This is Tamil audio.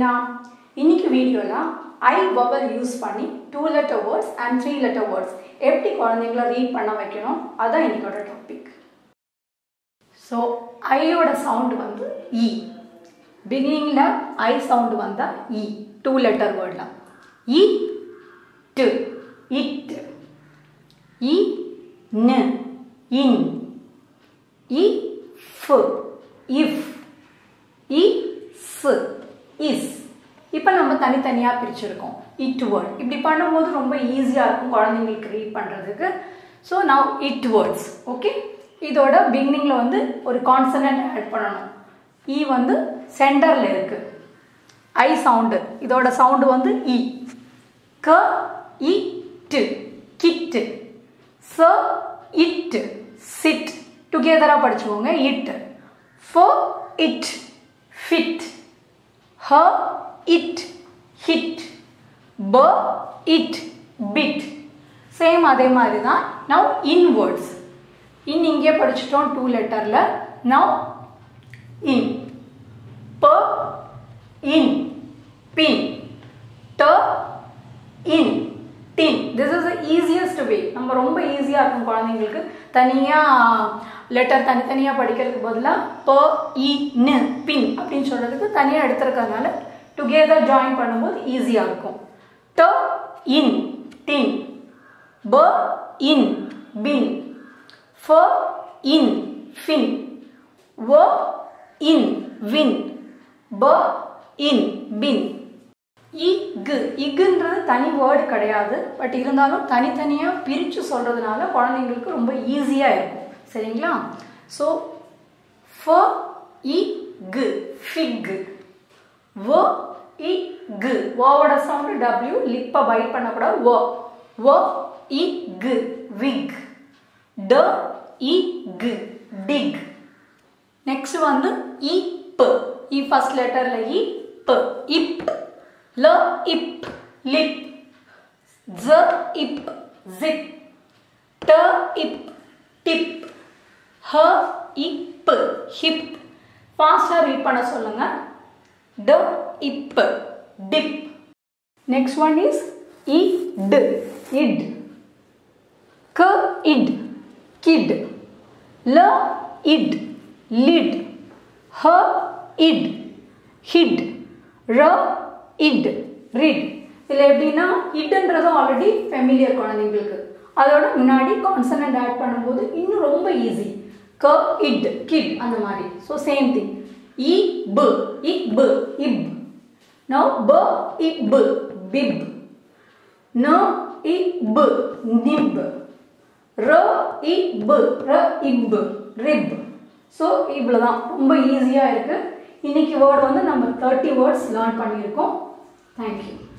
ரொட்டீனா இன்னைக்கு வீடியோவில் ஐ வவல் யூஸ் பண்ணி two letter words and three letter words எப்படி குழந்தைங்கள ரீட் பண்ண வைக்கணும் அதான் இன்னைக்கோட டாபிக் ஸோ ஐயோட சவுண்டு வந்து இ பிகினிங்கில் ஐ சவுண்டு வந்தால் இ டூ லெட்டர் வேர்டில் இ டு இட் இ நு இன் இ ஃபு இஃப் இ ஸ் இஸ் இப்போ நம்ம தனித்தனியாக பிரிச்சிருக்கோம் இட் வேர்ட் இப்படி பண்ணும்போது ரொம்ப ஈஸியாக இருக்கும் குழந்தைங்களுக்கு ரீட் பண்ணுறதுக்கு so now it words okay இதோட பிகினிங்கில் வந்து ஒரு கான்சனன்ட் ஆட் பண்ணணும் இ வந்து சென்டரில் இருக்குது ஐ சவுண்டு இதோட சவுண்டு வந்து இ க இ டு கிட்டு ச இட் சிட் டுகெதராக படிச்சுக்கோங்க இட் ஃபோ இட் ஃபிட் ஹ இட் ஹிட் ப இட் பிட் சேம் அதே மாதிரி தான் நவ் இன் வேர்ட்ஸ் இன் இங்கே படிச்சிட்டோம் டூ லெட்டரில் நவ் இன் ப இன் பின் ட in tin this is the easiest way நம்ம ரொம்ப ஈஸியாக இருக்கும் குழந்தைங்களுக்கு தனியாக லெட்டர் தனித்தனியாக படிக்கிறதுக்கு பதிலாக ப இ நு பின் அப்படின்னு சொல்கிறதுக்கு தனியாக எடுத்துருக்கறதுனால டுகெதர் ஜாயின் பண்ணும்போது ஈஸியாக இருக்கும் ட இன் டின் ப இன் பின் ஃப இன் ஃபின் வ இன் வின் ப இன் பின் இக்கு இக்குன்றது தனி வேர்டு கிடையாது பட் இருந்தாலும் தனித்தனியாக பிரித்து சொல்கிறதுனால குழந்தைங்களுக்கு ரொம்ப ஈஸியாக இருக்கும் சரிங்களா ஸோ ஃப இ கு ஃபிக் வ இ கு ஓவோட சவுண்டு டபிள்யூ லிப்பை பைட் பண்ணக்கூடாது வ வ இ கு விக் ட இ கு டிக் நெக்ஸ்ட் வந்து இப் இ ஃபர்ஸ்ட் லெட்டரில் இப் இப் ல இப் லிப் ஜ இப் ஜிப் ட இப் டிப் ஹ இப் ஹிப் ஃபாஸ்டாக ரீட் பண்ண சொல்லுங்க ட இப் dip next one is it it க இட் கிட் ல இட் லிட் ஹ இட் ஹிட் ர இட் ரிட் இதில் எப்படின்னா இட்ன்றதும் ஆல்ரெடி ஃபெமிலியர் குழந்தைங்களுக்கு அதோட முன்னாடி கான்சனன்ட் ஆட் பண்ணும்போது இன்னும் ரொம்ப ஈஸி க இட் கிட் அந்த மாதிரி ஸோ சேம் திங் இ பு இ பு இப் நோ ப இ பு பிப் ந இ பு நிப் ர இ பு ர இப் ரிப் ஸோ இவ்வளோதான் ரொம்ப ஈஸியாக இருக்குது இன்னைக்கு வேர்டு வந்து நம்ம தேர்ட்டி வேர்ட்ஸ் லேர்ன் பண்ணியிருக்கோம் தேங்க்யூ